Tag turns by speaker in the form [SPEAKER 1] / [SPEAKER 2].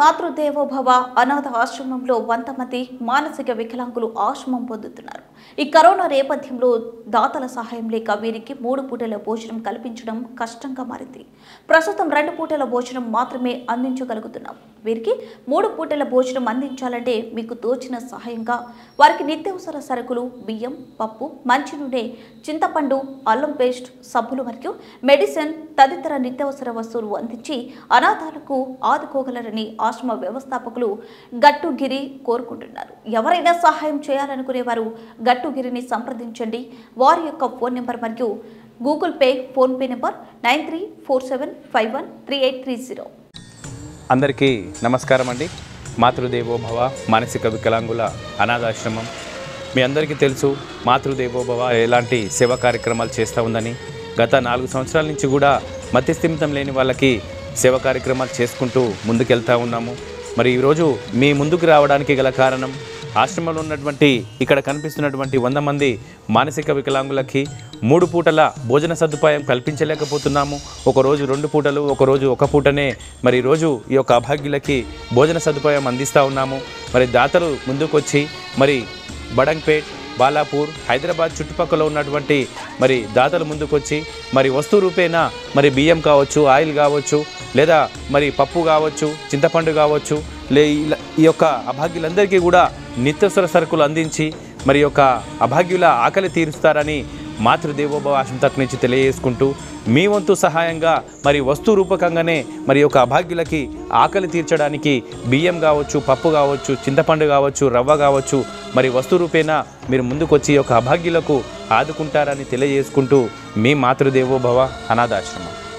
[SPEAKER 1] మాతృదేవోభవ అనాథ ఆశ్రమంలో వంద మంది మానసిక వికలాంగులు ఆశ్రమం పొందుతున్నారు ఈ కరోనా నేపథ్యంలో దాతల సహాయం లేక వీరికి మూడు పూటల భోజనం కల్పించడం కష్టంగా మారింది ప్రస్తుతం రెండు పూటల భోజనం మాత్రమే అందించగలుగుతున్నాం వీరికి మూడు పూటల భోజనం అందించాలంటే మీకు తోచిన సహాయంగా వారికి నిత్యావసర సరుకులు బియ్యం పప్పు మంచి నూనె చింతపండు అల్లం పేస్ట్ సబ్బులు మరియు మెడిసిన్ తదితర నిత్యావసర వస్తువులు అందించి అనాథాలకు ఆదుకోగలరని ఆశ్రమ వ్యవస్థాపకులు గట్టుగిరి కోరుకుంటున్నారు ఎవరైనా సహాయం చేయాలనుకునే వారు గట్టుగిరిని సంప్రదించండి వారి యొక్క ఫోన్ నెంబర్ మరియు Google Pay PhonePe number nine three four seven five one three eight three zero
[SPEAKER 2] అందరికీ నమస్కారం అండి మాతృదేవోభవ మానసిక వికలాంగుల అనాథాశ్రమం మీ అందరికీ తెలుసు మాతృదేవోభవ ఎలాంటి సేవా కార్యక్రమాలు చేస్తూ ఉందని గత నాలుగు సంవత్సరాల నుంచి కూడా మతిస్థిమితం లేని వాళ్ళకి సేవా కార్యక్రమాలు చేసుకుంటూ ముందుకెళ్తా ఉన్నాము మరి ఈరోజు మీ ముందుకు రావడానికి గల కారణం ఆశ్రమంలో ఉన్నటువంటి ఇక్కడ కనిపిస్తున్నటువంటి వంద మంది మానసిక వికలాంగులకి మూడు పూటల భోజన సదుపాయం కల్పించలేకపోతున్నాము ఒకరోజు రెండు పూటలు ఒకరోజు ఒక పూటనే మరి ఈరోజు ఈ యొక్క అభాగ్యులకి భోజన సదుపాయం అందిస్తూ ఉన్నాము మరి దాతలు ముందుకొచ్చి మరి బడంగ్పేట్ బాలాపూర్ హైదరాబాద్ చుట్టుపక్కల ఉన్నటువంటి మరి దాతలు ముందుకొచ్చి మరి వస్తు రూపేణా మరి బియ్యం కావచ్చు ఆయిల్ కావచ్చు లేదా మరి పప్పు కావచ్చు చింతపండు కావచ్చు లే ఇలా ఈ యొక్క అభాగ్యులందరికీ కూడా నిత్యవసర సరుకులు అందించి మరి ఈ యొక్క అభాగ్యుల ఆకలి తీరుస్తారని మాతృదేవోభవ ఆశ్రమం తరపు నుంచి తెలియజేసుకుంటూ మీ వంతు సహాయంగా మరి వస్తు రూపకంగానే మరి యొక్క అభాగ్యులకి ఆకలి తీర్చడానికి బియ్యం కావచ్చు పప్పు కావచ్చు చింతపండు కావచ్చు రవ్వ కావచ్చు మరి వస్తు రూపేణా మీరు ముందుకొచ్చి ఈ యొక్క అభాగ్యులకు ఆదుకుంటారని తెలియజేసుకుంటూ మీ మాతృదేవోభవ అనాథాశ్రమం